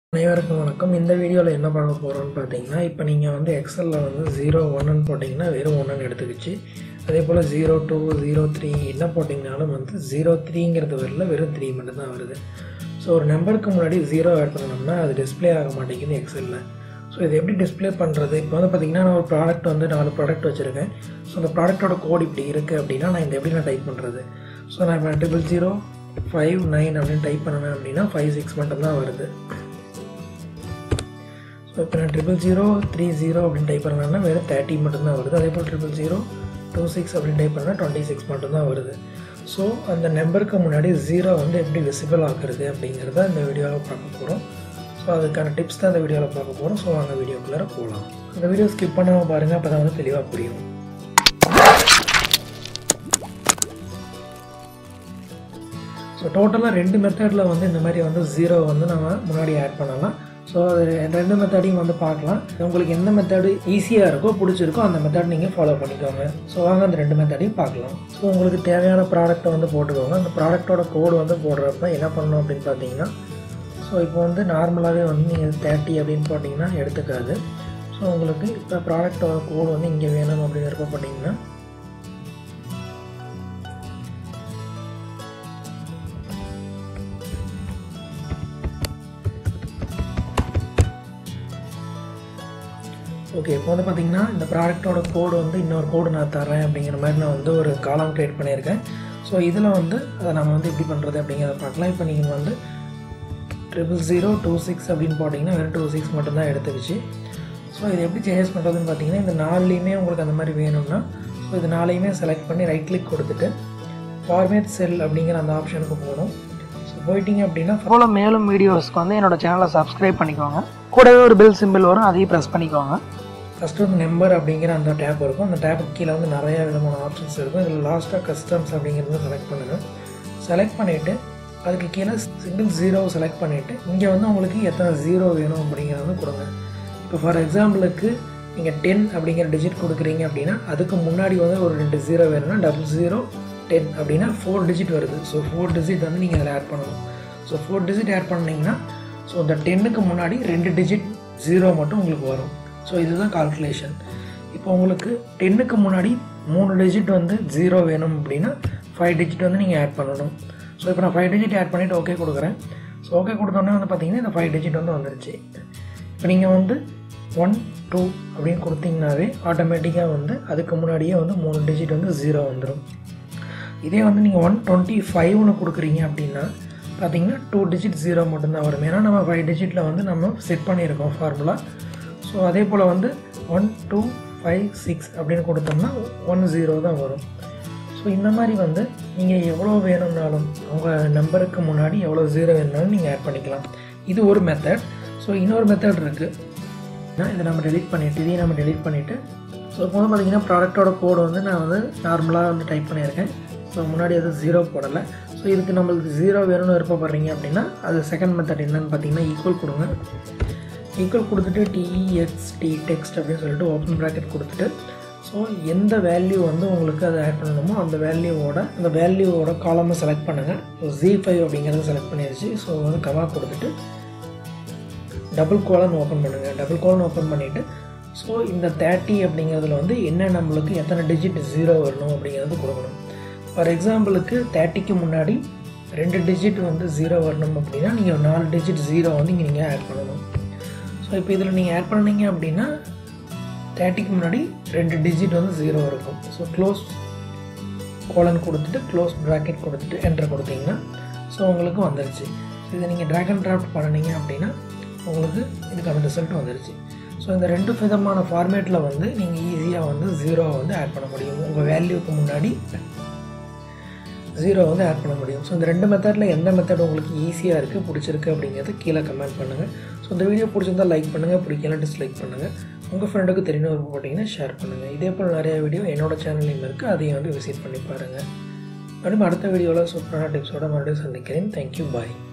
அனைவருக்கும் வணக்கம் இந்த வீடியோவில் என்ன பார்க்க போகிறோம்னு பார்த்தீங்கன்னா இப்போ நீங்கள் வந்து எக்ஸலில் வந்து ஜீரோ ஒன்றுன்னு போட்டிங்கன்னா வெறும் ஒன்றுன்னு எடுத்துக்கிச்சு அதே போல் ஜீரோ டூ ஜீரோ த்ரீ என்ன போட்டிங்கனாலும் வந்து ஜீரோ த்ரீங்கிறது வரல வெறும் த்ரீ மட்டும்தான் வருது ஸோ ஒரு நம்பருக்கு முன்னாடி ஜீரோ ஆட் பண்ணணும்னா அது டிஸ்ப்ளே ஆக மாட்டேங்குது எக்ஸலில் ஸோ இது எப்படி டிஸ்ப்ளே பண்ணுறது இப்போ வந்து பார்த்தீங்கன்னா நான் ஒரு ப்ராடக்ட் வந்து நாலு ப்ராடக்ட் வச்சுருக்கேன் ஸோ அந்த ப்ராடக்ட்டோட கோட் இப்படி இருக்குது அப்படின்னா நான் இந்த எப்படி நான் டைப் பண்ணுறது ஸோ நான் இப்போ ட்ரிபிள் ஜீரோ ஃபைவ் நைன் அப்படின்னு டைப் பண்ணேன் அப்படின்னா ஃபைவ் சிக்ஸ் மட்டும்தான் வருது ஸோ இப்போ நான் ட்ரிபிள் ஜீரோ த்ரீ ஜீரோ அப்படின்னு டைப் பண்ணேன்னா வெறும் தேர்ட்டி மட்டும்தான் வருது அதே போல் ட்ரிபிள் ஜீரோ டூ சிக்ஸ் அப்படின்னு டைப் பண்ணால் டுவெண்ட்டி சிக்ஸ் மட்டும்தான் வருது ஸோ அந்த நம்பருக்கு முன்னாடி ஜீரோ வந்து எப்படி விசிபிள் ஆக்குறது அப்படிங்கிறத இந்த வீடியோவில் பார்க்க போகிறோம் ஸோ அதுக்கான டிப்ஸ் தான் இந்த வீடியோவில் பார்க்க போகிறோம் ஸோ அந்த வீடியோக்குள்ளே போகலாம் அந்த வீடியோ ஸ்கிப் பண்ணாமல் பாருங்கள் அப்போ தான் வந்து தெளிவாக புரியும் ஸோ டோட்டலாக ரெண்டு மெத்தடில் வந்து இந்த மாதிரி வந்து ஜீரோ வந்து நம்ம முன்னாடி ஆட் பண்ணலாம் ஸோ அது ரெண்டு மெத்தடையும் வந்து பார்க்கலாம் உங்களுக்கு எந்த மெத்தடு ஈஸியாக இருக்கோ பிடிச்சிருக்கோ அந்த மெத்தட் நீங்கள் ஃபாலோ பண்ணிக்கோங்க ஸோ வாங்க அந்த ரெண்டு மெத்தடையும் பார்க்கலாம் ஸோ உங்களுக்கு தேவையான ப்ராடக்ட்டை வந்து போட்டுக்கோங்க அந்த ப்ராடக்ட்டோட கோடு வந்து போடுறப்ப என்ன பண்ணணும் அப்படின்னு பார்த்தீங்கன்னா ஸோ இப்போ வந்து நார்மலாகவே வந்து நீங்கள் தேர்ட்டி அப்படின்னு போட்டிங்கன்னா எடுத்துக்காது ஸோ உங்களுக்கு இப்போ ப்ராடக்ட்டோட கோடு வந்து இங்கே வேணும் அப்படின்னு விருப்பப்பட்டீங்கன்னா ஓகே இப்போ வந்து பார்த்தீங்கன்னா இந்த ப்ராடக்ட்டோட கோடு வந்து இன்னொரு கோடு நான் தரேன் அப்படிங்கிற மாதிரி நான் வந்து ஒரு காலம் க்ரியேட் பண்ணியிருக்கேன் ஸோ இதில் வந்து அதை நம்ம வந்து எப்படி பண்ணுறது அப்படிங்கிறத பார்க்கலாம் இப்போ நீங்கள் வந்து ட்ரிபிள் ஜீரோ டூ சிக்ஸ் அப்படின்னு போட்டிங்கன்னா வெறும் டூ சிக்ஸ் மட்டும்தான் எடுத்துக்கிச்சு ஸோ இது எப்படி சேஞ்சஸ் பண்ணுறதுன்னு பார்த்தீங்கன்னா இந்த நாலுலேயுமே உங்களுக்கு அந்த மாதிரி வேணும்னா ஸோ இது நாளையுமே செலக்ட் பண்ணி ரைட் கிளிக் கொடுத்துட்டு ஃபார்மேட் செல் அப்படிங்கிற அந்த ஆப்ஷனுக்கு போகணும் ஸோ போயிட்டீங்க அப்படின்னா போல மேலும் வீடியோஸ்க்கு வந்து என்னோட சேனலை சப்ஸ்கிரைப் பண்ணிக்கோங்க கூடவே ஒரு பில் சிம்பிள் வரும் அதையும் ப்ரெஸ் பண்ணிக்கோங்க ஃபஸ்ட்டு வந்து நம்பர் அப்படிங்கிற அந்த டேப் இருக்கும் அந்த டேப்புக்கு கீழே வந்து நிறைய விதமான ஆப்ஷன்ஸ் இருக்கும் இதில் லாஸ்ட்டாக கஸ்டம்ஸ் அப்படிங்கிறத செலக்ட் பண்ணுங்கள் செலக்ட் பண்ணிவிட்டு அதுக்கு கீழே சிங்கிள் ஜீரோ செலக்ட் பண்ணிவிட்டு இங்கே வந்து உங்களுக்கு எத்தனை ஜீரோ வேணும் அப்படிங்கிறத வந்து கொடுங்க இப்போ ஃபார் எக்ஸாம்பிளுக்கு நீங்கள் டென் அப்படிங்கிற டிஜிட் கொடுக்குறீங்க அப்படின்னா அதுக்கு முன்னாடி வந்து ஒரு ரெண்டு ஜீரோ வேணும்னா டபுள் ஜீரோ டென் அப்படின்னா ஃபோர் டிஜிட் வருது ஸோ ஃபோர் டிஜிட் வந்து நீங்கள் அதில் ஆட் பண்ணணும் ஸோ ஃபோர் டிஜிட் ஆட் பண்ணிங்கன்னா ஸோ இந்த டென்னுக்கு முன்னாடி ரெண்டு டிஜிட் ஜீரோ மட்டும் உங்களுக்கு வரும் ஸோ இதுதான் கால்குலேஷன் இப்போ உங்களுக்கு டென்னுக்கு முன்னாடி மூணு டிஜிட் வந்து ஜீரோ வேணும் அப்படின்னா ஃபைவ் டிஜிட் வந்து நீங்கள் ஆட் பண்ணணும் ஸோ இப்போ நான் ஃபைவ் டிஜிட் ஆட் பண்ணிவிட்டு ஓகே கொடுக்குறேன் ஸோ ஓகே கொடுத்தோன்னே வந்து பார்த்தீங்கன்னா இந்த ஃபைவ் டிஜிட் வந்து வந்துருச்சு இப்போ நீங்கள் வந்து ஒன் டூ அப்படின்னு கொடுத்தீங்கன்னாவே ஆட்டோமேட்டிக்காக வந்து அதுக்கு முன்னாடியே வந்து மூணு டிஜிட் வந்து ஜீரோ வந்துடும் இதே வந்து நீங்கள் ஒன் டுவெண்ட்டி ஃபைவ்னு கொடுக்குறீங்க அப்படின்னா பார்த்தீங்கன்னா டூ டிஜிட் ஜீரோ மட்டும்தான் வரும் ஏன்னா நம்ம ஃபைவ் டிஜிட்டில் வந்து நம்ம செட் பண்ணியிருக்கோம் ஃபார்முலா ஸோ அதே போல் வந்து ஒன் டூ ஃபைவ் சிக்ஸ் அப்படின்னு கொடுத்தோம்னா ஒன் ஜீரோ தான் வரும் ஸோ இந்த மாதிரி வந்து நீங்கள் எவ்வளோ வேணும்னாலும் உங்கள் நம்பருக்கு முன்னாடி எவ்வளோ ஜீரோ வேணும்னாலும் நீங்கள் ஆட் பண்ணிக்கலாம் இது ஒரு மெத்தட் ஸோ இன்னொரு மெத்தட் இருக்குது இதை நம்ம டெலிட் பண்ணிவிட்டு இதையும் நம்ம டெலிட் பண்ணிவிட்டு ஸோ இப்போ வந்து பார்த்திங்கன்னா ப்ராடக்ட்டோட கோடு வந்து நான் வந்து நார்மலாக வந்து டைப் பண்ணியிருக்கேன் ஸோ முன்னாடி எதுவும் ஜீரோ போடலை ஸோ இதுக்கு நம்மளுக்கு ஜீரோ வேணும்னு விருப்பப்படுறீங்க அப்படின்னா அது செகண்ட் மெத்தட் என்னன்னு பார்த்தீங்கன்னா ஈக்குவல் கொடுங்க ஈக்குவல் கொடுத்துட்டு டிஇஎக்ஸ்டி டெக்ஸ்ட் அப்படின்னு சொல்லிட்டு ஓப்பன் ப்ராக்கெட் கொடுத்துட்டு ஸோ எந்த வேல்யூ வந்து உங்களுக்கு அதை ஆட் பண்ணணுமோ அந்த வேல்யூவோட அந்த வேல்யூவோட காலமை செலக்ட் பண்ணுங்கள் ஸோ ஜி ஃபைவ் அப்படிங்கிறத செலக்ட் பண்ணிடுச்சு ஸோ வந்து கமா கொடுத்துட்டு டபுள் கோலன் ஓப்பன் பண்ணுங்கள் டபுள் கோலன் ஓப்பன் பண்ணிவிட்டு ஸோ இந்த தேர்ட்டி அப்படிங்கிறதுல வந்து என்ன நம்மளுக்கு எத்தனை டிஜிட் ஜீரோ வரணும் அப்படிங்கிறது கொடுக்கணும் ஃபார் எக்ஸாம்பிளுக்கு தேர்ட்டிக்கு முன்னாடி ரெண்டு டிஜிட் வந்து ஜீரோ வரணும் அப்படின்னா நீங்கள் நாலு டிஜிட் ஜீரோ வந்து இங்கே நீங்கள் ஆட் பண்ணணும் ஸோ இப்போ இதில் நீங்கள் ஆட் பண்ணீங்க அப்படின்னா தேர்ட்டிக்கு முன்னாடி ரெண்டு டிஜிட் வந்து ஜீரோ இருக்கும் ஸோ க்ளோஸ் கோலன் கொடுத்துட்டு க்ளோஸ் ப்ராக்கெட் கொடுத்துட்டு என்டர் கொடுத்தீங்கன்னா ஸோ உங்களுக்கு வந்துருச்சு ஸோ இதை நீங்கள் ட்ராக் அண்ட் ட்ராஃப்ட் பண்ணினீங்க அப்படின்னா உங்களுக்கு இதுக்கான ரிசல்ட் வந்துருச்சு ஸோ இந்த ரெண்டு விதமான ஃபார்மேட்டில் வந்து நீங்கள் ஈஸியாக வந்து ஜீரோவை வந்து ஆட் பண்ண முடியும் உங்கள் வேல்யூக்கு முன்னாடி ஜீரோ வந்து ஆட் பண்ண முடியும் ஸோ இந்த ரெண்டு மெத்தடில் எந்த மெத்தட் உங்களுக்கு ஈஸியாக இருக்குது பிடிச்சிருக்கு அப்படிங்கிறத கீழே கமெண்ட் பண்ணுங்கள் ஸோ இந்த வீடியோ பிடிச்சிருந்தால் லைக் பண்ணுங்கள் பிடிக்கலாம் டிஸ்லைக் பண்ணுங்கள் உங்கள் ஃப்ரெண்டுக்கு தெரியும் விருப்பப்பட்டீங்கன்னா ஷேர் பண்ணுங்கள் இதே போல் நிறைய வீடியோ என்னோடய சேனல்லையும் இருக்குது அதையும் வந்து விசிட் பண்ணி பாருங்கள் மறுபடியும் அடுத்த வீடியோவில் சூப்பரான டிப்ஸோட மறுபடியும் சந்திக்கிறேன் தேங்க்யூ பாய்